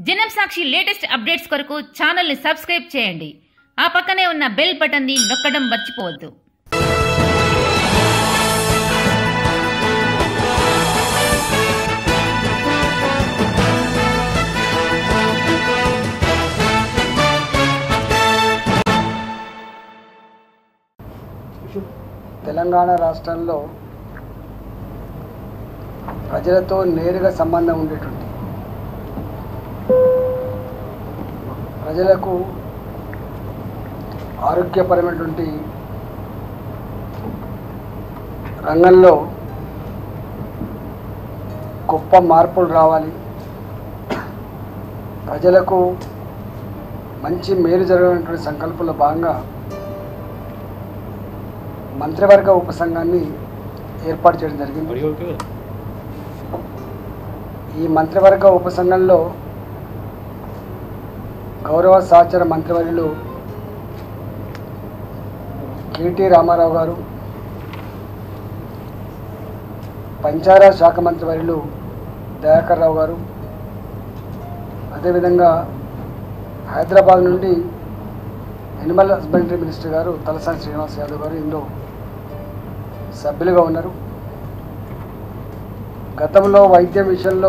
జనం సాక్షి latest updates కొరకు ఛానల్ని సబ్స్క్రైబ్ చేయండి ఆ పక్కనే ఉన్న బెల్ బటన్ని నొక్కడం మర్చిపోవద్దు తెలంగాణ రాష్ట్రంలో ప్రజలతో నేరుగా సంబంధం ఉండేటువంటి ప్రజలకు ఆరోగ్యపరమైనటువంటి రంగంలో గొప్ప మార్పులు రావాలి ప్రజలకు మంచి మేలు జరగనటువంటి సంకల్పంలో భాగంగా మంత్రివర్గ ఉపసంఘాన్ని ఏర్పాటు చేయడం జరిగింది ఈ మంత్రివర్గ ఉపసంఘంలో గౌరవ సహచర మంత్రివర్యులు కేటీ రామారావు గారు పంచాయరాజ్ శాఖ మంత్రివర్యులు దయాకర్ రావు గారు అదేవిధంగా హైదరాబాద్ నుండి ఎనిమల్ హస్బెండరీ మినిస్టర్ గారు తలసాని శ్రీనివాస్ యాదవ్ గారు ఇందులో సభ్యులుగా ఉన్నారు గతంలో వైద్యం విషయంలో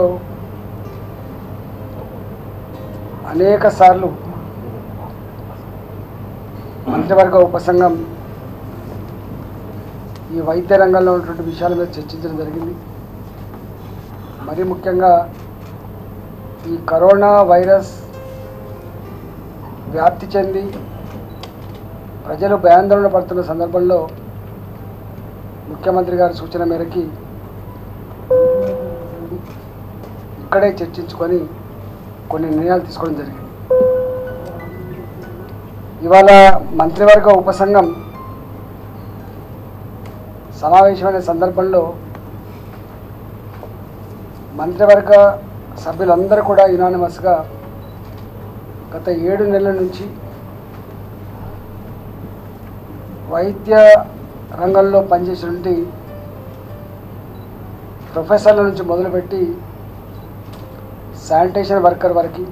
అనేక సార్లు మంత్రివర్గ ఉపసంఘం ఈ వైద్య రంగంలో ఉన్నటువంటి విషయాల మీద చర్చించడం జరిగింది మరీ ముఖ్యంగా ఈ కరోనా వైరస్ వ్యాప్తి చెంది ప్రజలు భయాందోళన పడుతున్న సందర్భంలో ముఖ్యమంత్రి గారి సూచన మేరకి ఇక్కడే చర్చించుకొని కొన్ని నిర్ణయాలు తీసుకోవడం జరిగింది ఇవాళ మంత్రివర్గ ఉపసంఘం సమావేశమైన సందర్భంలో మంత్రివర్గ సభ్యులందరూ కూడా యునానిమస్గా గత ఏడు నెలల నుంచి వైద్య రంగంలో పనిచేసినటువంటి ప్రొఫెసర్ల నుంచి మొదలుపెట్టి శానిటేషన్ వర్కర్ వరకు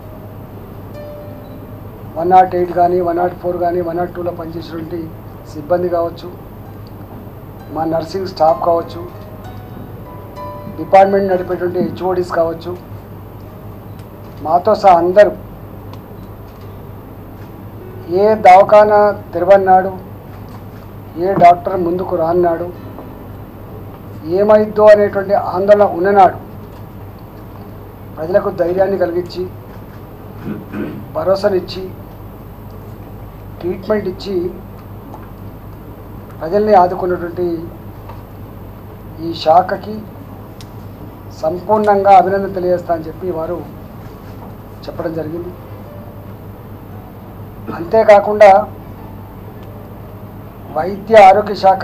వన్ నాట్ ఎయిట్ కానీ వన్ నాట్ ఫోర్ కానీ వన్ నాట్ టూలో పనిచేసినటువంటి సిబ్బంది కావచ్చు మా నర్సింగ్ స్టాఫ్ కావచ్చు డిపార్ట్మెంట్ నడిపేటువంటి హెచ్ఓడీస్ కావచ్చు మాతో సహా అందరూ ఏ దవాఖానా తెరవన్నాడు ఏ డాక్టర్ ముందుకు రాన్నాడు ఏమైద్దో అనేటువంటి ఆందోళన ఉన్ననాడు ప్రజలకు ధైర్యాన్ని కలిగించి భరోసానిచ్చి ట్రీట్మెంట్ ఇచ్చి ప్రజల్ని ఆదుకున్నటువంటి ఈ శాఖకి సంపూర్ణంగా అభినందన తెలియజేస్తా అని చెప్పి వారు చెప్పడం జరిగింది అంతేకాకుండా వైద్య ఆరోగ్య శాఖ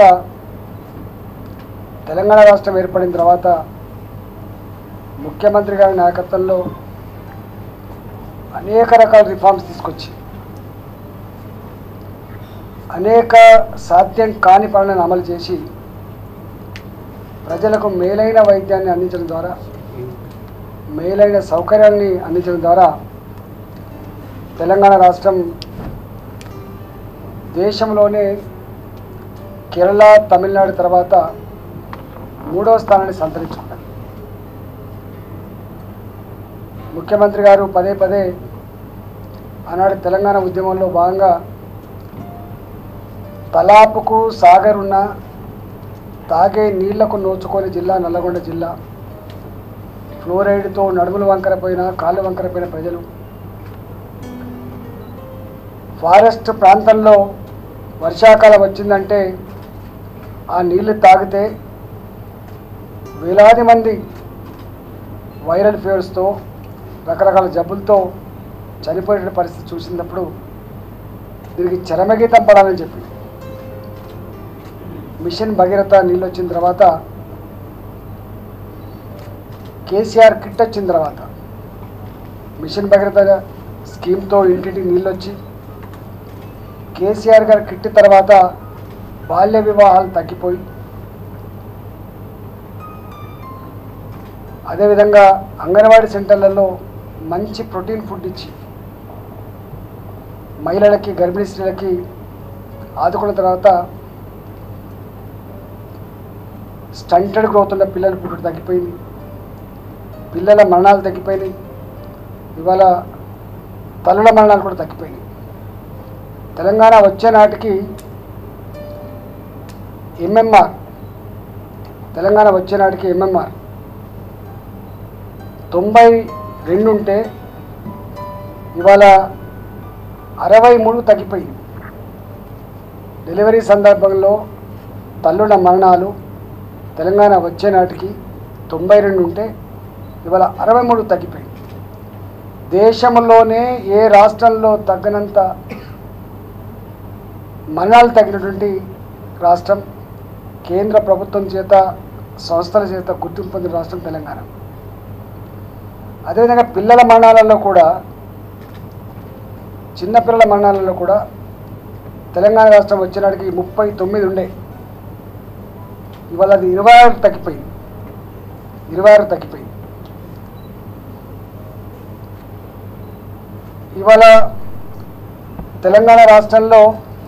తెలంగాణ రాష్ట్రం ఏర్పడిన తర్వాత ముఖ్యమంత్రి గారి నాయకత్వంలో అనేక రకాల రిఫార్మ్స్ తీసుకొచ్చి అనేక సాధ్యం కాని పనులను అమలు చేసి ప్రజలకు మేలైన వైద్యాన్ని అందించడం ద్వారా మేలైన సౌకర్యాన్ని అందించడం ద్వారా తెలంగాణ రాష్ట్రం దేశంలోనే కేరళ తమిళనాడు తర్వాత మూడవ స్థానాన్ని సంతరించుకున్నారు ముఖ్యమంత్రి గారు పదే పదే ఆనాడు తెలంగాణ ఉద్యమంలో భాగంగా తలాపుకు సాగర్ ఉన్న తాగే నీళ్లకు నోచుకొని జిల్లా నల్లగొండ జిల్లా ఫ్లోరైడ్తో నడుములు వంకరపోయిన కాళ్ళు వంకరపోయిన ప్రజలు ఫారెస్ట్ ప్రాంతంలో వర్షాకాలం వచ్చిందంటే ఆ నీళ్లు తాగితే వేలాది మంది వైరల్ ఫీవర్స్తో రకరకాల జబ్బులతో చనిపోయే పరిస్థితి చూసినప్పుడు దీనికి చరమగీతం పడాలని చెప్పి మిషన్ భగీరథ నీళ్ళు వచ్చిన తర్వాత కేసీఆర్ కిట్ వచ్చిన తర్వాత మిషన్ భగీరథ స్కీమ్తో ఇంటింటికి నీళ్ళు వచ్చి కేసీఆర్ గారి కిట్ తర్వాత బాల్య వివాహాలు తగ్గిపోయి అదేవిధంగా అంగన్వాడీ సెంటర్లలో మంచి ప్రోటీన్ ఫుడ్ ఇచ్చి మహిళలకి గర్భిణీ స్త్రీలకి ఆదుకున్న తర్వాత స్టంటెడ్ గ్రోత్ ఉన్న పిల్లల పుట్టుడు తగ్గిపోయింది పిల్లల మరణాలు తగ్గిపోయినాయి ఇవాళ తల్లుల మరణాలు కూడా తగ్గిపోయినాయి తెలంగాణ వచ్చే నాటికి ఎంఎంఆర్ తెలంగాణ వచ్చే నాటికి ఎంఎంఆర్ తొంభై రెండు ఉంటే ఇవాళ అరవై మూడు తగ్గిపోయింది డెలివరీ సందర్భంలో తల్లుల మరణాలు తెలంగాణ వచ్చే నాటికి తొంభై రెండు ఉంటే ఇవాళ అరవై మూడు తగ్గిపోయింది దేశంలోనే ఏ రాష్ట్రంలో తగ్గనంత మరణాలు తగ్గినటువంటి రాష్ట్రం కేంద్ర ప్రభుత్వం చేత సంస్థల చేత గుర్తింపు పొందిన రాష్ట్రం తెలంగాణ అదేవిధంగా పిల్లల మరణాలలో కూడా చిన్నపిల్లల మరణాలలో కూడా తెలంగాణ రాష్ట్రం వచ్చినాడికి ముప్పై తొమ్మిది ఉండే ఇవాళ అది ఇరవై ఆరు తగ్గిపోయింది ఇరవై ఆరు తగ్గిపోయింది ఇవాళ తెలంగాణ రాష్ట్రంలో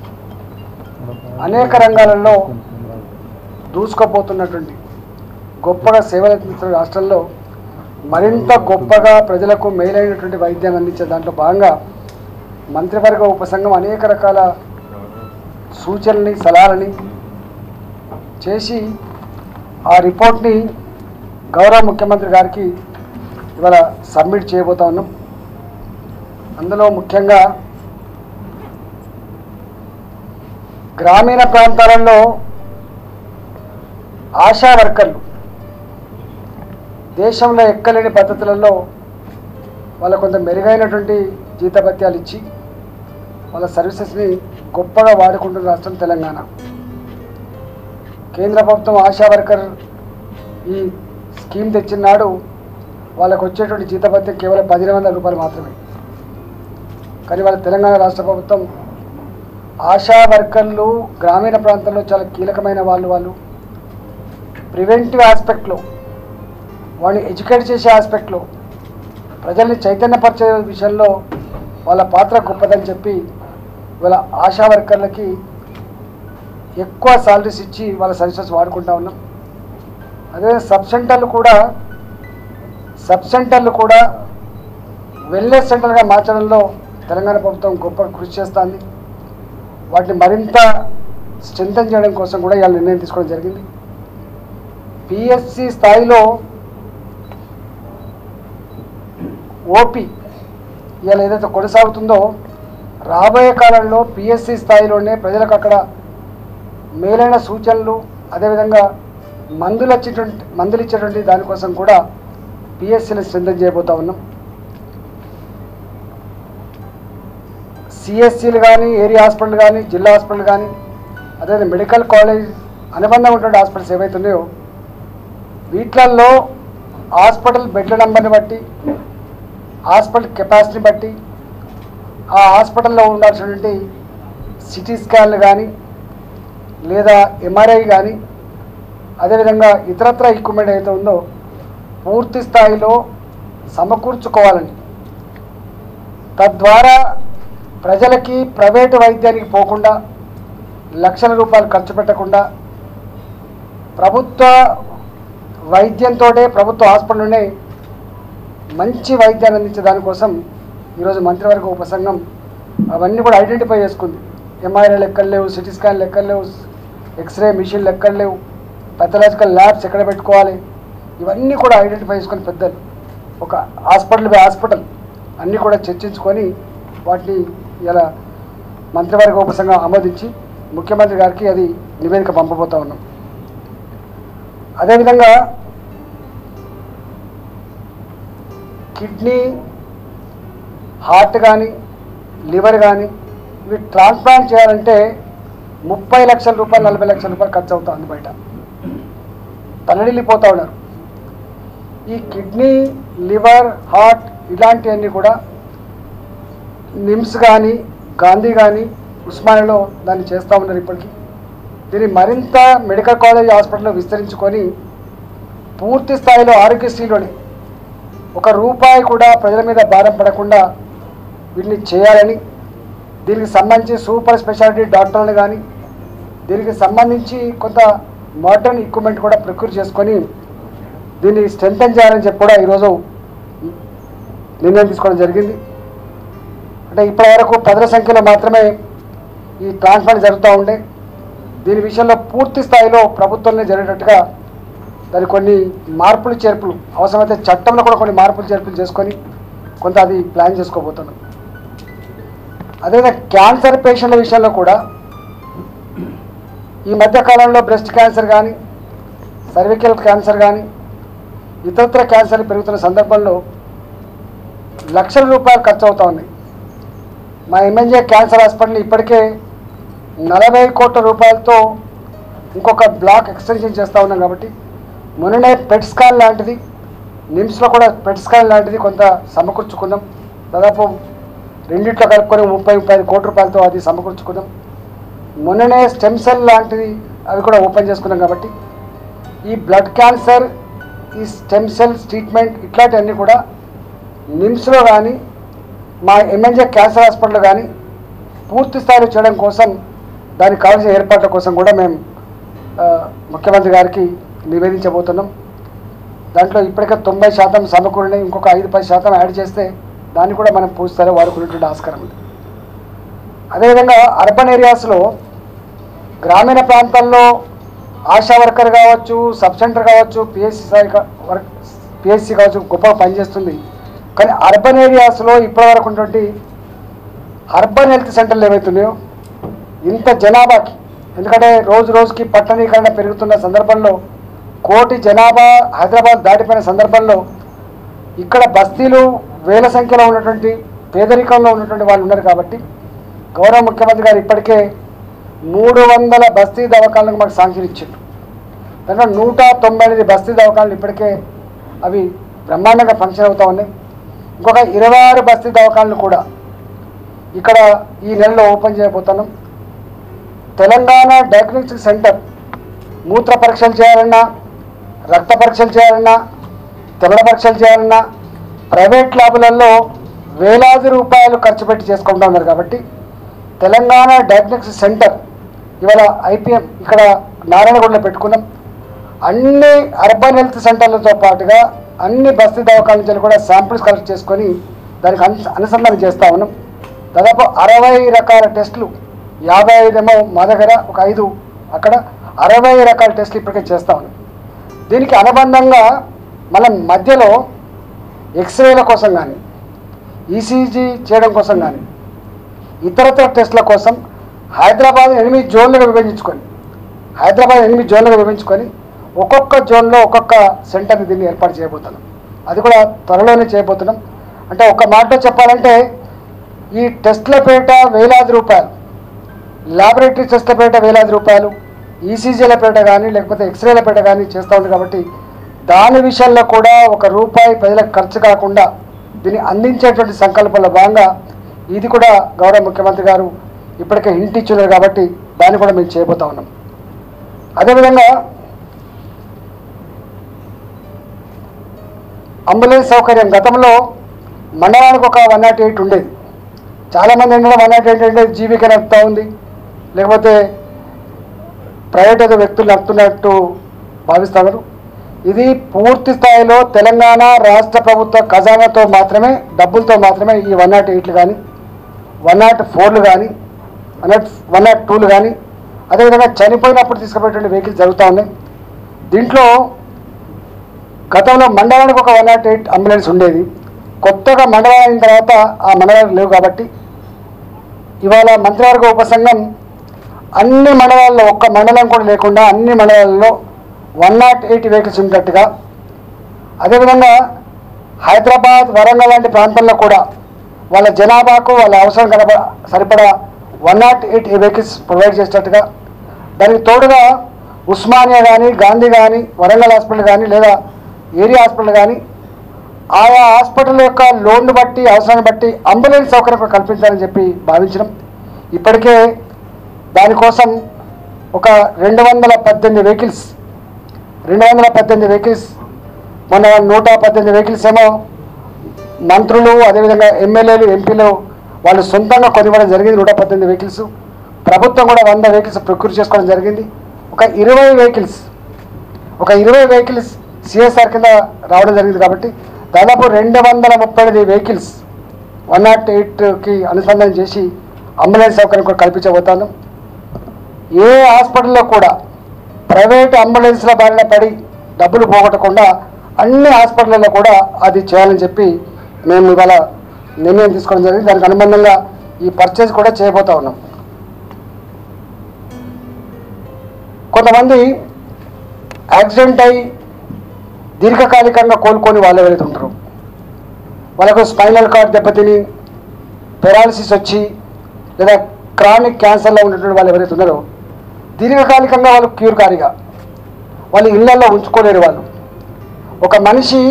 అనేక రంగాలలో దూసుకుపోతున్నటువంటి గొప్పగా సేవలు అందిస్తున్న రాష్ట్రంలో మరింత గొప్పగా ప్రజలకు మేలైనటువంటి వైద్యాన్ని అందించే దాంట్లో భాగంగా మంత్రివర్గ ఉపసంఘం అనేక రకాల సూచనల్ని సలహాలని చేసి ఆ రిపోర్ట్ని గౌరవ ముఖ్యమంత్రి గారికి ఇవాళ సబ్మిట్ చేయబోతా ఉన్నాం అందులో ముఖ్యంగా గ్రామీణ ప్రాంతాలలో ఆశా వర్కర్లు దేశంలో ఎక్కలేని పద్ధతులలో వాళ్ళ కొంత మెరుగైనటువంటి జీతభత్యాలు ఇచ్చి వాళ్ళ సర్వీసెస్ని గొప్పగా వాడుకుంటున్న రాష్ట్రం తెలంగాణ కేంద్ర ప్రభుత్వం ఆశా వర్కర్ ఈ స్కీమ్ తెచ్చిన నాడు వాళ్ళకు వచ్చేటువంటి జీతభత్యం కేవలం పదిహేను వందల రూపాయలు మాత్రమే కానీ వాళ్ళ తెలంగాణ రాష్ట్ర ప్రభుత్వం ఆశా వర్కర్లు గ్రామీణ ప్రాంతాల్లో చాలా కీలకమైన వాళ్ళు వాళ్ళు ప్రివెంటివ్ ఆస్పెక్ట్లో వాళ్ళని ఎడ్యుకేట్ చేసే ఆస్పెక్ట్లో ప్రజల్ని చైతన్యపరిచే విషయంలో వాళ్ళ పాత్ర గొప్పదని చెప్పి వాళ్ళ ఆశా వర్కర్లకి ఎక్కువ సాలరీస్ ఇచ్చి వాళ్ళ సర్వీసెస్ వాడుకుంటా ఉన్నాం అదే సబ్ సెంటర్లు కూడా సబ్ సెంటర్లు కూడా వెల్నెస్ సెంటర్గా మార్చడంలో తెలంగాణ ప్రభుత్వం గొప్ప కృషి చేస్తుంది వాటిని మరింత స్ట్రెంథన్ చేయడం కోసం కూడా ఇవాళ నిర్ణయం తీసుకోవడం జరిగింది పిఎస్సి స్థాయిలో ఓపీ ఇవాళ ఏదైతే కొనసాగుతుందో రాబోయే కాలంలో పిఎస్సి స్థాయిలోనే ప్రజలకు అక్కడ మేలైన సూచనలు అదేవిధంగా మందులు వచ్చేటువంటి మందులు ఇచ్చేటువంటి దానికోసం కూడా పిఎస్సీని స్ట్రెంథన్ చేయబోతా ఉన్నాం సిఎస్సీలు కానీ ఏరియా హాస్పిటల్ కానీ జిల్లా హాస్పిటల్ కానీ అదే మెడికల్ కాలేజ్ అనుబంధం ఉన్నటువంటి హాస్పిటల్స్ ఏవైతే ఉన్నాయో వీటిలలో హాస్పిటల్ బెడ్ల నెంబర్ని బట్టి హాస్పిటల్ కెపాసిటీని బట్టి ఆ హాస్పిటల్లో ఉండాల్సినటువంటి సిటీ స్కాన్లు కానీ లేదా ఎంఆర్ఐ కానీ అదేవిధంగా ఇతరత్ర ఎక్విప్మెంట్ అయితే ఉందో పూర్తి స్థాయిలో సమకూర్చుకోవాలని తద్వారా ప్రజలకి ప్రైవేటు వైద్యానికి పోకుండా లక్షల రూపాయలు ఖర్చు పెట్టకుండా ప్రభుత్వ వైద్యంతో ప్రభుత్వ హాస్పిటల్లోనే మంచి వైద్యాన్ని అందించే దానికోసం ఈరోజు మంత్రివర్గ ఉపసంఘం అవన్నీ కూడా ఐడెంటిఫై చేసుకుంది ఎంఆర్ఐ లెక్కలు లేవు సిటీ స్కాన్ లెక్కలు లేవు ఎక్స్రే మిషన్ లెక్కలు లేవు పెథలాజికల్ ల్యాబ్స్ ఎక్కడ పెట్టుకోవాలి ఇవన్నీ కూడా ఐడెంటిఫై చేసుకొని పెద్దలు ఒక హాస్పిటల్ బై హాస్పిటల్ అన్నీ కూడా చర్చించుకొని వాటిని ఇలా మంత్రివర్గ ఉపసంఘం ఆమోదించి ముఖ్యమంత్రి గారికి అది నివేదిక పంపబోతా ఉన్నాం అదేవిధంగా కిడ్నీ హార్ట్ కానీ లివర్ కానీ ఇవి ట్రాన్స్ప్లాంట్ చేయాలంటే ముప్పై లక్షల రూపాయలు నలభై లక్షల రూపాయలు ఖర్చు అవుతుంది బయట తల్లడిల్లిపోతూ ఉన్నారు ఈ కిడ్నీ లివర్ హార్ట్ ఇలాంటివన్నీ కూడా నిమ్స్ కానీ గాంధీ కానీ ఉస్మానియాలో దాన్ని చేస్తూ ఉన్నారు ఇప్పటికీ దీన్ని మరింత మెడికల్ కాలేజ్ హాస్పిటల్లో విస్తరించుకొని పూర్తి స్థాయిలో ఆరోగ్యశ్రీలోనే ఒక రూపాయి కూడా ప్రజల మీద భారం పడకుండా వీటిని చేయాలని దీనికి సంబంధించి సూపర్ స్పెషాలిటీ డాక్టర్లు కానీ దీనికి సంబంధించి కొంత మోడర్న్ ఎక్విప్మెంట్ కూడా ప్రొక్యూర్ చేసుకొని దీన్ని స్ట్రెంథన్ చేయాలని చెప్పి కూడా ఈరోజు నిర్ణయం తీసుకోవడం జరిగింది అంటే ఇప్పటి వరకు పదుల సంఖ్యలో మాత్రమే ఈ ట్రాన్స్ప్లాంట్ జరుగుతూ ఉండే దీని విషయంలో పూర్తి స్థాయిలో ప్రభుత్వంలో జరిగేటట్టుగా దాని కొన్ని మార్పులు చేర్పులు అవసరమైతే చట్టంలో కూడా కొన్ని మార్పులు చేర్పులు చేసుకొని కొంత అది ప్లాన్ చేసుకోబోతున్నాం అదేవిధంగా క్యాన్సర్ పేషెంట్ల విషయంలో కూడా ఈ మధ్య కాలంలో బ్రెస్ట్ క్యాన్సర్ కానీ సర్వికల్ క్యాన్సర్ కానీ ఇతరత్ర క్యాన్సర్ పెరుగుతున్న సందర్భంలో లక్షల రూపాయలు ఖర్చు అవుతా ఉన్నాయి మా ఎంఎన్జే క్యాన్సర్ హాస్పిటల్ ఇప్పటికే నలభై కోట్ల రూపాయలతో ఇంకొక బ్లాక్ ఎక్స్టెన్షన్ చేస్తూ ఉన్నాం కాబట్టి మొన్ననే పెట్ స్కాన్ లాంటిది నిమ్స్లో కూడా పెట్ స్కాన్ లాంటిది కొంత సమకూర్చుకున్నాం దాదాపు రెండిట్లో కలుపుకొని ముప్పై ముప్పై ఐదు కోట్ల రూపాయలతో అది సమకూర్చుకున్నాం మొన్ననే స్టెమ్ సెల్ లాంటిది అవి కూడా ఓపెన్ చేసుకున్నాం కాబట్టి ఈ బ్లడ్ క్యాన్సర్ ఈ స్టెమ్ సెల్స్ ట్రీట్మెంట్ ఇట్లాంటివన్నీ కూడా నిమ్స్లో కానీ మా ఎంఎన్జే క్యాన్సర్ హాస్పిటల్ కానీ పూర్తి స్థాయిలో చేయడం కోసం దానికి కావాల్సిన ఏర్పాట్ల కోసం కూడా మేము ఆ, ముఖ్యమంత్రి గారికి నివేదించబోతున్నాం దాంట్లో ఇప్పటికే తొంభై శాతం సమకూరినాయి ఇంకొక ఐదు పది శాతం యాడ్ చేస్తే దాన్ని కూడా మనం పూర్తి స్థాయిలో వాడుకునేటువంటి ఆస్కారం ఉంది అదేవిధంగా అర్బన్ ఏరియాస్లో గ్రామీణ ప్రాంతాల్లో ఆశా వర్కర్ కావచ్చు సబ్ సెంటర్ కావచ్చు పిఎస్సి స్థాయి కా- వర్క్ పిఎస్సి కావచ్చు గొప్పగా పనిచేస్తుంది కానీ అర్బన్ ఏరియాస్లో ఇప్పటివరకు ఉన్నటువంటి అర్బన్ హెల్త్ సెంటర్లు ఏవైతున్నాయో ఇంత జనాభాకి ఎందుకంటే రోజు రోజుకి పట్టణీకరణ పెరుగుతున్న సందర్భంలో కోటి జనాభా హైదరాబాద్ దాటిపోయిన సందర్భంలో ఇక్కడ బస్తీలు వేల సంఖ్యలో ఉన్నటువంటి పేదరికంలో ఉన్నటువంటి వాళ్ళు ఉన్నారు కాబట్టి గౌరవ ముఖ్యమంత్రి గారు ఇప్పటికే మూడు వందల బస్తీ దవాఖానలకు మాకు శాంక్షన్ ఇచ్చిండు దాంట్లో నూట తొంభై ఎనిమిది బస్తీ దవాఖానలు ఇప్పటికే అవి బ్రహ్మాండంగా ఫంక్షన్ అవుతా ఉన్నాయి ఇంకొక ఇరవై ఆరు బస్తీ దవాఖానలు కూడా ఇక్కడ ఈ నెలలో ఓపెన్ చేయబోతున్నాం తెలంగాణ డయాగ్నోస్టిక్ సెంటర్ మూత్ర పరీక్షలు చేయాలన్నా రక్త పరీక్షలు చేయాలన్నా తెల్ల పరీక్షలు చేయాలన్నా ప్రైవేట్ ల్యాబులలో వేలాది రూపాయలు ఖర్చు పెట్టి చేసుకుంటా ఉన్నారు కాబట్టి తెలంగాణ డయాగ్నోస్టిక్ సెంటర్ ఇవాళ ఐపీఎం ఇక్కడ నారాయణగూడలో పెట్టుకున్నాం అన్ని అర్బన్ హెల్త్ సెంటర్లతో పాటుగా అన్ని బస్తీ దవాఖాన నుంచి కూడా శాంపిల్స్ కలెక్ట్ చేసుకొని దానికి అను అనుసంధానం చేస్తూ ఉన్నాం దాదాపు అరవై రకాల టెస్టులు యాభై ఐదేమో మా దగ్గర ఒక ఐదు అక్కడ అరవై రకాల టెస్టులు ఇప్పటికే చేస్తూ ఉన్నాం దీనికి అనుబంధంగా మనం మధ్యలో ఎక్స్రేల కోసం కానీ ఈసీజీ చేయడం కోసం కానీ ఇతరత్ర టెస్టుల కోసం హైదరాబాద్ ఎనిమిది జోన్లుగా విభజించుకొని హైదరాబాద్ ఎనిమిది జోన్లుగా విభజించుకొని ఒక్కొక్క జోన్లో ఒక్కొక్క సెంటర్ని దీన్ని ఏర్పాటు చేయబోతున్నాం అది కూడా త్వరలోనే చేయబోతున్నాం అంటే ఒక మాటలో చెప్పాలంటే ఈ టెస్ట్ల పేట వేలాది రూపాయలు ల్యాబొరేటరీ టెస్ట్ల పేట వేలాది రూపాయలు ఈసీజీల పేట కానీ లేకపోతే ఎక్స్రేల పేట కానీ చేస్తూ ఉంది కాబట్టి దాని విషయంలో కూడా ఒక రూపాయి ప్రజలకు ఖర్చు కాకుండా దీన్ని అందించేటువంటి సంకల్పంలో భాగంగా ఇది కూడా గౌరవ ముఖ్యమంత్రి గారు ఇప్పటికే హింట్ ఇచ్చున్నారు కాబట్టి దాన్ని కూడా మేము చేయబోతా ఉన్నాం అదేవిధంగా అంబులెన్స్ సౌకర్యం గతంలో మండలానికి ఒక వన్ నాట్ ఎయిట్ ఉండేది చాలామంది ఏంటంటే వన్ నాట్ ఎయిట్ అంటే జీవిక నడుపుతూ ఉంది లేకపోతే ప్రైవేట్ ఏదో వ్యక్తులు నడుపుతున్నట్టు భావిస్తారు ఇది పూర్తి స్థాయిలో తెలంగాణ రాష్ట్ర ప్రభుత్వ ఖజానాతో మాత్రమే డబ్బులతో మాత్రమే ఈ వన్ నాట్ ఎయిట్లు కానీ వన్ నాట్ ఫోర్లు కానీ వన్ నాట్ వన్ నాట్ టూలు కానీ అదేవిధంగా చనిపోయినప్పుడు తీసుకుపోయేటువంటి వెహికల్స్ జరుగుతూ ఉన్నాయి దీంట్లో గతంలో మండలానికి ఒక వన్ నాట్ ఎయిట్ అంబులెన్స్ ఉండేది కొత్తగా మండలం అయిన తర్వాత ఆ మండలాలు లేవు కాబట్టి ఇవాళ మంత్రివర్గ ఉపసంఘం అన్ని మండలాల్లో ఒక్క మండలం కూడా లేకుండా అన్ని మండలాల్లో వన్ నాట్ ఎయిట్ వెహికల్స్ ఉండేటట్టుగా అదేవిధంగా హైదరాబాద్ వరంగల్ లాంటి ప్రాంతాల్లో కూడా వాళ్ళ జనాభాకు వాళ్ళ అవసరం కనబ సరిపడా one nought eight vehicles provide చేసేటట్టుగా దానికి తోడుగా ఉస్మానియా కానీ గాంధీ కానీ వరంగల్ హాస్పిటల్ కానీ లేదా ఏరియా హాస్పిటల్ కానీ ఆయా హాస్పిటల్ యొక్క లోన్ను బట్టి అవసరాన్ని బట్టి అంబులెన్స్ సౌకర్యం కూడా కల్పించాలని చెప్పి భావించడం ఇప్పటికే దానికోసం ఒక రెండు వందల పద్దెనిమిది వెహికల్స్ రెండు వందల పద్దెనిమిది వెహికల్స్ మొన్న నూట పద్దెనిమిది వెహికల్స్ ఏమో మంత్రులు అదేవిధంగా ఎమ్మెల్యేలు ఎంపీలు వాళ్ళు సొంతంగా కొనివ్వడం జరిగింది నూట పద్దెనిమిది వెహికల్స్ ప్రభుత్వం కూడా వంద వెహికల్స్ ప్రొక్యూర్ చేసుకోవడం జరిగింది ఒక ఇరవై వెహికల్స్ ఒక ఇరవై వెహికల్స్ సిఎస్ఆర్ కింద రావడం జరిగింది కాబట్టి దాదాపు రెండు వందల ముప్పై ఐదు వెహికల్స్ వన్ నాట్ ఎయిట్కి అనుసంధానం చేసి అంబులెన్స్ సౌకర్యం కూడా కల్పించబోతాను ఏ హాస్పిటల్లో కూడా ప్రైవేట్ అంబులెన్స్ల బారిన పడి డబ్బులు పోగొట్టకుండా అన్ని హాస్పిటల్లో కూడా అది చేయాలని చెప్పి మేము ఇవాళ నిర్ణయం తీసుకోవడం జరిగింది దానికి అనుబంధంగా ఈ పర్చేజ్ కూడా చేయబోతా ఉన్నాం కొంతమంది యాక్సిడెంట్ అయి దీర్ఘకాలికంగా కోలుకొని వాళ్ళు ఎవరైతే ఉంటారు వాళ్ళకు స్పైనల్ కార్డ్ దెబ్బతిని పెరాలసిస్ వచ్చి లేదా క్రానిక్ క్యాన్సర్లో ఉన్నటువంటి వాళ్ళు ఎవరైతే ఉన్నారో దీర్ఘకాలికంగా వాళ్ళు క్యూర్ కారిగా వాళ్ళు ఇళ్లలో ఉంచుకోలేరు వాళ్ళు ఒక మనిషి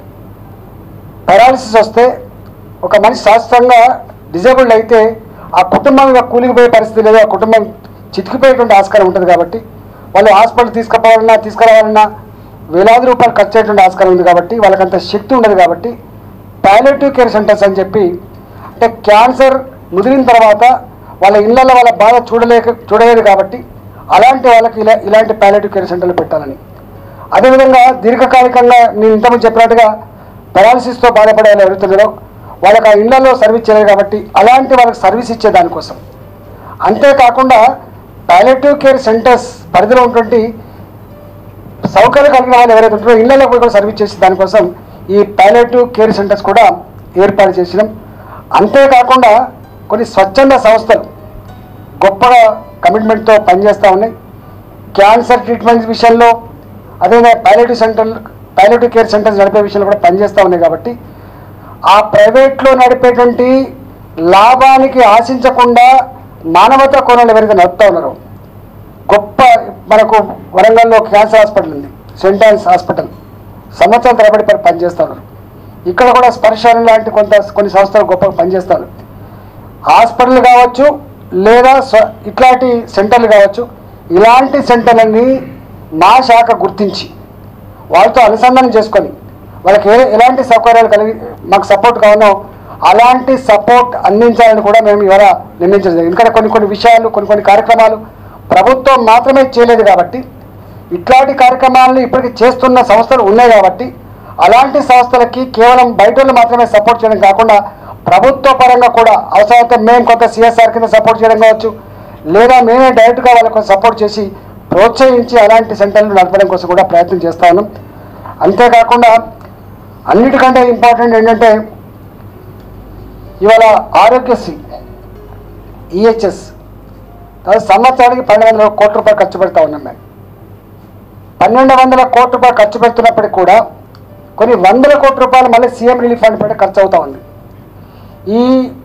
పెరాలసిస్ వస్తే ఒక మనిషి శాస్త్రంగా డిజేబుల్డ్ అయితే ఆ కుటుంబం ఇక కూలిగిపోయే పరిస్థితి లేదు ఆ కుటుంబం చితికిపోయేటువంటి ఆస్కారం ఉంటుంది కాబట్టి వాళ్ళు హాస్పిటల్ తీసుకుపోవాలన్నా తీసుకురావాలన్నా వేలాది రూపాయలు ఖర్చు అయ్యేటువంటి ఆస్కారం ఉంది కాబట్టి వాళ్ళకంత శక్తి ఉండదు కాబట్టి పాలియేటివ్ కేర్ సెంటర్స్ అని చెప్పి అంటే క్యాన్సర్ ముదిరిన తర్వాత వాళ్ళ ఇళ్ళల్లో వాళ్ళ బాధ చూడలేక చూడలేదు కాబట్టి అలాంటి వాళ్ళకి ఇలా ఇలాంటి పాలియేటివ్ కేర్ సెంటర్లు పెట్టాలని అదేవిధంగా దీర్ఘకాలికంగా నేను ఇంతకుముందు చెప్పినట్టుగా పెరాలసిస్తో బాధపడే వాళ్ళు ఎవరుతున్నారో వాళ్ళకి ఆ ఇళ్లలో సర్వీస్ చేయలేదు కాబట్టి అలాంటి వాళ్ళకి సర్వీస్ ఇచ్చే దానికోసం అంతేకాకుండా పాలియేటివ్ కేర్ సెంటర్స్ పరిధిలో ఉన్నటువంటి సౌకర్యం కలిగిన వాళ్ళు ఎవరైతే ఉంటారో ఇళ్లలో కూడా సర్వీస్ చేసే దానికోసం ఈ పాలియేటివ్ కేర్ సెంటర్స్ కూడా ఏర్పాటు చేసినాం అంతేకాకుండా కొన్ని స్వచ్ఛంద సంస్థలు గొప్పగా కమిట్మెంట్తో పనిచేస్తూ ఉన్నాయి క్యాన్సర్ ట్రీట్మెంట్ విషయంలో అదేవిధంగా palliative centre palliative care centres నడిపే విషయంలో కూడా పనిచేస్తూ ఉన్నాయి కాబట్టి ఆ ప్రైవేట్లో నడిపేటువంటి లాభానికి ఆశించకుండా మానవతా కోణాలు ఎవరైతే నడుపుతా ఉన్నారో గొప్ప మనకు వరంగల్లో క్యాన్సర్ హాస్పిటల్ ఉంది సెంట్ ఆన్స్ హాస్పిటల్ సంవత్సరం తరబడి పని- పనిచేస్తా ఉన్నారు ఇక్కడ కూడా స్పర్శన లాంటి కొంత కొన్ని సంస్థలు గొప్పగా పనిచేస్తారు హాస్పిటల్ కావచ్చు లేదా స్వ- ఇట్లాంటి సెంటర్లు కావచ్చు ఇలాంటి సెంటర్లని మా శాఖ గుర్తించి వాళ్ళతో అనుసంధానం చేసుకొని వాళ్ళకి ఏ ఎలాంటి సౌకర్యాలు కలిగి మాకు సపోర్ట్ కావాలో అలాంటి సపోర్ట్ అందించాలని కూడా మేము ఇవాళ నిర్ణయించడం జరిగింది ఎందుకంటే కొన్ని కొన్ని విషయాలు కొన్ని కొన్ని కార్యక్రమాలు ప్రభుత్వం మాత్రమే చేయలేదు కాబట్టి ఇట్లాంటి కార్యక్రమాలను ఇప్పటికి చేస్తున్న సంస్థలు ఉన్నాయి కాబట్టి అలాంటి సంస్థలకి కేవలం బయట వాళ్ళు మాత్రమే సపోర్ట్ చేయడం కాకుండా ప్రభుత్వ పరంగా కూడా అవసరమైతే మేము కొంత సిఎస్ఆర్ కింద సపోర్ట్ చేయడం కావచ్చు లేదా మేమే డైరెక్ట్గా వాళ్ళకు సపోర్ట్ చేసి ప్రోత్సహించి అలాంటి సెంటర్లు నడపడం కోసం కూడా ప్రయత్నం చేస్తా ఉన్నాం అంతేకాకుండా అన్నిటికంటే ఇంపార్టెంట్ ఏంటంటే ఇవాళ ఆరోగ్యశ్రీ ఈహెచ్ఎస్ అది సంవత్సరానికి పన్నెండు వందల కోట్ల రూపాయలు ఖర్చు పెడతా ఉన్నాం మేము పన్నెండు వందల కోట్ల రూపాయలు ఖర్చు పెడుతున్నప్పటికీ కూడా కొన్ని వందల కోట్ల రూపాయలు మళ్ళీ సీఎం రిలీఫ్ ఫండ్ పెట్టి ఖర్చు అవుతా ఉంది ఈ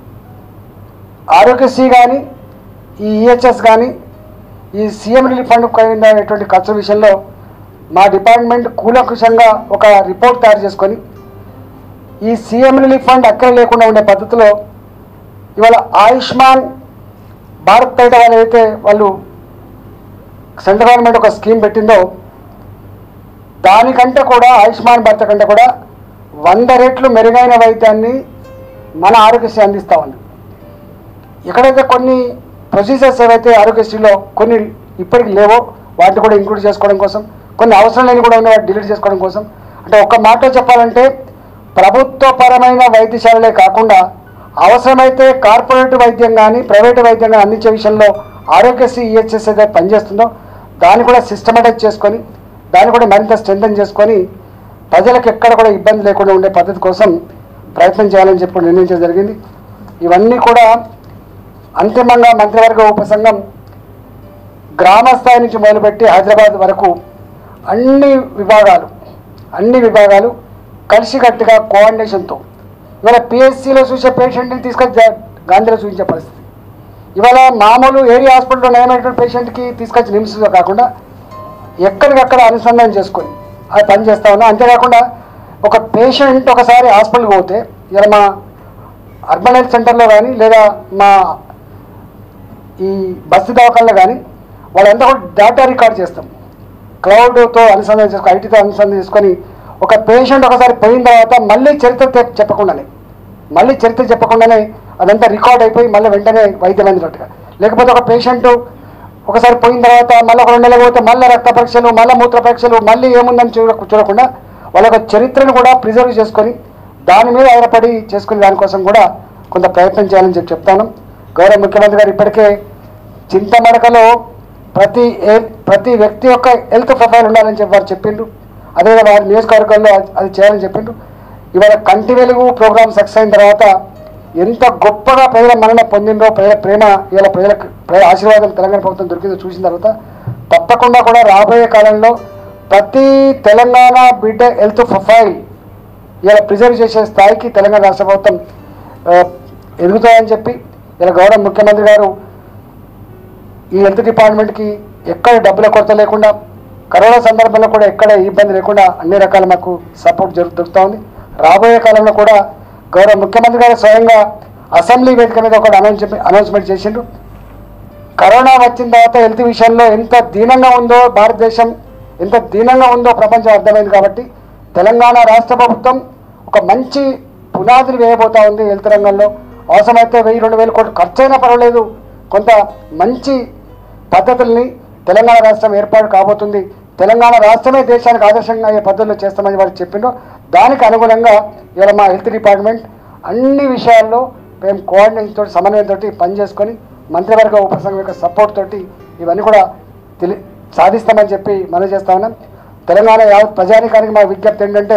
ఆరోగ్యశ్రీ కానీ ఈ ఈహెచ్ఎస్ కానీ ఈ సీఎం రిలీఫ్ ఫండ్ అయినటువంటి ఖర్చు విషయంలో మా డిపార్ట్మెంట్ కూలంకుషంగా ఒక రిపోర్ట్ తయారు చేసుకొని ఈ సీఎం రిలీఫ్ ఫండ్ అక్కడ లేకుండా ఉండే పద్ధతిలో ఇవాళ ఆయుష్మాన్ భారత్ బయట వాళ్ళు అయితే వాళ్ళు సెంట్రల్ గవర్నమెంట్ ఒక స్కీమ్ పెట్టిందో దానికంటే కూడా ఆయుష్మాన్ భారత్ కంటే కూడా వంద రెట్లు మెరుగైన వైద్యాన్ని మన ఆరోగ్యశ్రీ అందిస్తూ ఉంది ఎక్కడైతే కొన్ని ప్రొసీజర్స్ ఏవైతే ఆరోగ్యశ్రీలో కొన్ని ఇప్పటికి లేవో వాటిని కూడా ఇంక్లూడ్ చేసుకోవడం కోసం కొన్ని అవసరం లేని కూడా ఉన్న వాటిని డిలీట్ చేసుకోవడం కోసం అంటే ఒక్క మాటలో చెప్పాలంటే ప్రభుత్వపరమైన వైద్యశాలలే కాకుండా అవసరమైతే కార్పొరేట్ వైద్యం కానీ ప్రైవేట్ వైద్యం కానీ అందించే విషయంలో ఆరోగ్యశ్రీ ఈహెచ్ఎస్ అయితే పనిచేస్తుందో దాన్ని కూడా సిస్టమేటైజ్ చేసుకొని దాన్ని కూడా మరింత స్ట్రెంథన్ చేసుకొని ప్రజలకు ఎక్కడ కూడా ఇబ్బంది లేకుండా ఉండే పద్ధతి కోసం ప్రయత్నం చేయాలని చెప్పి నిర్ణయించడం జరిగింది ఇవన్నీ కూడా అంతిమంగా మంత్రివర్గ ఉపసంఘం గ్రామ స్థాయి నుంచి మొదలుపెట్టి హైదరాబాద్ వరకు అన్ని విభాగాలు అన్ని విభాగాలు కలిసికట్టుగా కోఆర్డినేషన్తో ఇవాళ పిఎస్సిలో చూసే పేషెంట్ని తీసుకొచ్చి జా- గాంధీలో చూపించే పరిస్థితి ఇవాళ మామూలు ఏరియా హాస్పిటల్లో నయమైనటువంటి పేషెంట్కి తీసుకొచ్చి నిమ్స్లో కాకుండా ఎక్కడికక్కడ అనుసంధానం చేసుకొని అది పని చేస్తా ఉన్నా అంతేకాకుండా ఒక పేషెంట్ ఒకసారి హాస్పిటల్కి పోతే ఇలా మా అర్బన్ హెల్త్ సెంటర్లో కానీ లేదా మా ఈ బస్సు దవాఖానలో కానీ వాళ్ళంతా కూడా డేటా రికార్డ్ చేస్తాం క్లౌడ్తో అనుసంధానం చేసుకొని ఐటీతో అనుసంధానం చేసుకొని ఒక పేషెంట్ ఒకసారి పోయిన తర్వాత మళ్ళీ చరిత్ర తె- చెప్పకుండానే మళ్ళీ చరిత్ర చెప్పకుండానే అదంతా రికార్డ్ అయిపోయి మళ్ళీ వెంటనే వైద్యం అందినట్టుగా లేకపోతే ఒక పేషెంట్ ఒకసారి పోయిన తర్వాత మళ్ళీ ఒక రెండు నెలలు పోతే మళ్ళీ రక్త పరీక్షలు మళ్ళీ మూత్ర పరీక్షలు మళ్ళీ ఏముందని చూడ చూడకుండా వాళ్ళ యొక్క చరిత్రను కూడా ప్రిజర్వ్ చేసుకొని దాని మీద ఆధారపడి చేసుకునే దానికోసం కూడా కొంత ప్రయత్నం చేయాలని చెప్పి చెప్తాను గౌరవ ముఖ్యమంత్రి గారు ఇప్పటికే చింతమడకలో ప్రతి ఏ ప్రతి వ్యక్తి యొక్క హెల్త్ ప్రొఫైల్ ఉండాలని చెప్పి వారు చెప్పిండ్రు అదేవిధంగా వారి నియోజకవర్గాల్లో అది- అది చేయాలని చెప్పిండ్రు ఇవాళ కంటి వెలుగు ప్రోగ్రామ్ సక్సెస్ అయిన తర్వాత ఎంత గొప్పగా ప్రజల మన్నన పొందిందో ప్రజల ప్రేమ ఇవాళ ప్రజలకు ప్రజల ఆశీర్వాదం తెలంగాణ ప్రభుత్వం దొరికిందో చూసిన తర్వాత తప్పకుండా కూడా రాబోయే కాలంలో ప్రతి తెలంగాణ బిడ్డ హెల్త్ ప్రొఫైల్ ఇలా ప్రిజర్వ్ చేసే స్థాయికి తెలంగాణ రాష్ట్ర ప్రభుత్వం ఆ, ఎదుగుతాయని చెప్పి ఇలా గౌరవ ముఖ్యమంత్రి గారు ఈ హెల్త్ డిపార్ట్మెంట్కి ఎక్కడ డబ్బుల కొరత లేకుండా కరోనా సందర్భంలో కూడా ఎక్కడ ఇబ్బంది లేకుండా అన్ని రకాల మాకు సపోర్ట్ జరుగు దొరుకుతూ ఉంది రాబోయే కాలంలో కూడా గౌరవ ముఖ్యమంత్రి గారు స్వయంగా అసెంబ్లీ వేదిక మీద ఒక అనౌన్స్ అనౌన్స్మెంట్ చేసిండ్రు కరోనా వచ్చిన తర్వాత హెల్త్ విషయంలో ఎంత దీనంగా ఉందో భారతదేశం ఎంత దీనంగా ఉందో ప్రపంచం అర్థమైంది కాబట్టి తెలంగాణ రాష్ట్ర ప్రభుత్వం ఒక మంచి పునాదులు వేయబోతా ఉంది హెల్త్ రంగంలో అవసరమైతే వెయ్యి రెండు వేల కోట్లు ఖర్చు అయినా పర్వాలేదు కొంత మంచి పద్ధతుల్ని తెలంగాణ రాష్ట్రం ఏర్పాటు కాబోతుంది తెలంగాణ రాష్ట్రమే దేశానికి ఆదర్శంగా అయ్యే పద్ధతులు చేస్తామని వారు చెప్పిండ్రు దానికి అనుగుణంగా ఇవాళ మా హెల్త్ డిపార్ట్మెంట్ అన్ని విషయాల్లో మేము కోఆర్డినేషన్ తోటి సమన్వయంతో పనిచేసుకొని మంత్రివర్గ ఉపసంఘం యొక్క సపోర్ట్ తోటి ఇవన్నీ కూడా తెలి సాధిస్తామని చెప్పి మనం చేస్తా ఉన్నాం తెలంగాణ యావత్ ప్రజానికానికి మా విజ్ఞప్తి ఏంటంటే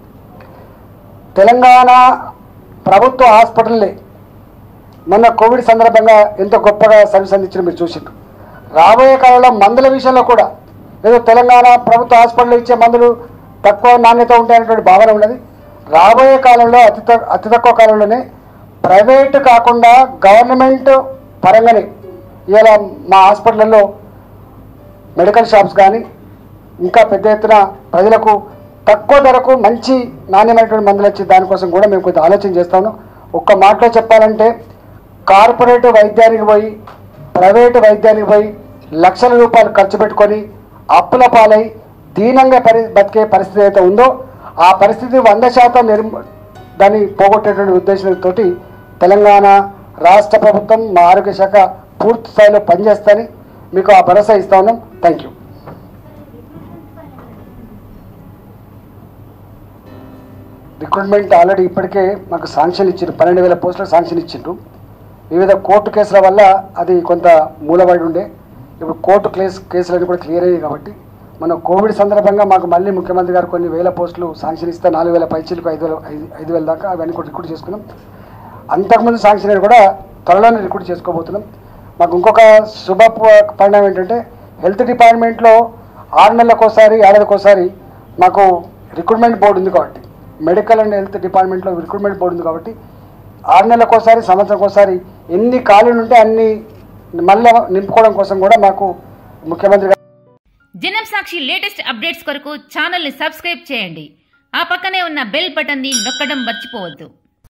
తెలంగాణ ప్రభుత్వ హాస్పిటల్లే మొన్న కోవిడ్ సందర్భంగా ఎంతో గొప్పగా సర్వీస్ అందించిన మీరు చూసిండ్రు రాబోయే కాలంలో మందుల విషయంలో కూడా ఏదో తెలంగాణ ప్రభుత్వ హాస్పిటల్లో ఇచ్చే మందులు తక్కువ నాణ్యత ఉంటాయనేటువంటి భావన ఉన్నది రాబోయే కాలంలో అతి తక్- అతి తక్కువ కాలంలోనే ప్రైవేట్ కాకుండా గవర్నమెంట్ పరంగానే ఇవాళ మా హాస్పిటల్లో మెడికల్ షాప్స్ కానీ ఇంకా పెద్ద ఎత్తున ప్రజలకు తక్కువ ధరకు మంచి నాణ్యమైనటువంటి మందులు వచ్చి దానికోసం కూడా మేము కొంచెం ఆలోచన చేస్తాను ఒక్క మాటలో చెప్పాలంటే కార్పొరేట్ వైద్యానికి పోయి ప్రైవేటు వైద్యానికి పోయి లక్షల రూపాయలు ఖర్చు పెట్టుకొని అప్పుల పాలై దీనంగా పరి బతికే పరిస్థితి అయితే ఉందో ఆ పరిస్థితి వంద శాతం నిర్మ దాన్ని పోగొట్టేటువంటి ఉద్దేశంతో తెలంగాణ రాష్ట్ర ప్రభుత్వం మా ఆరోగ్య శాఖ పూర్తి స్థాయిలో పనిచేస్తాని మీకు ఆ భరోసా ఇస్తా ఉన్నాం థ్యాంక్ యూ రిక్రూట్మెంట్ ఆల్రెడీ ఇప్పటికే మాకు శాంక్షన్ ఇచ్చిండ్రు పన్నెండు వేల పోస్టులకు శాంక్షన్ ఇచ్చిండ్రు వివిధ కోర్టు కేసుల వల్ల అది కొంత మూలబడి ఉండే ఇప్పుడు కోర్టు కేసు కేసులన్నీ కూడా క్లియర్ అయ్యాయి కాబట్టి మన కోవిడ్ సందర్భంగా మాకు మళ్ళీ ముఖ్యమంత్రి గారు కొన్ని వేల పోస్టులు శాంక్షన్ ఇస్తే నాలుగు వేల పైచీలకు ఐదు వేల ఐదు ఐదు వేల దాకా అవన్నీ కూడా రిక్రూట్ చేసుకున్నాం అంతకుముందు శాంక్షన్ అయిన కూడా త్వరలోనే రిక్రూట్ చేసుకోబోతున్నాం మాకు ఇంకొక శుభ ప- పరిణామం ఏంటంటే హెల్త్ డిపార్ట్మెంట్లో ఆరు నెలలకోసారి ఏడాదికోసారి మాకు రిక్రూట్మెంట్ బోర్డు ఉంది కాబట్టి మెడికల్ అండ్ హెల్త్ డిపార్ట్మెంట్లో రిక్రూట్మెంట్ బోర్డు ఉంది కాబట్టి ఆరు నెలలకోసారి సంవత్సరంకోసారి ఎన్ని ఖాళీలు ఉంటే అన్ని మళ్ళీ నింపుకోవడం కోసం కూడా మాకు ముఖ్యమంత్రి గారు జనం సాక్షి లేటెస్ట్ అప్డేట్స్ కొరకు ఛానల్ని సబ్స్క్రైబ్ చేయండి ఆ పక్కనే ఉన్న బెల్ బటన్ని నొక్కడం మర్చిపోవద్దు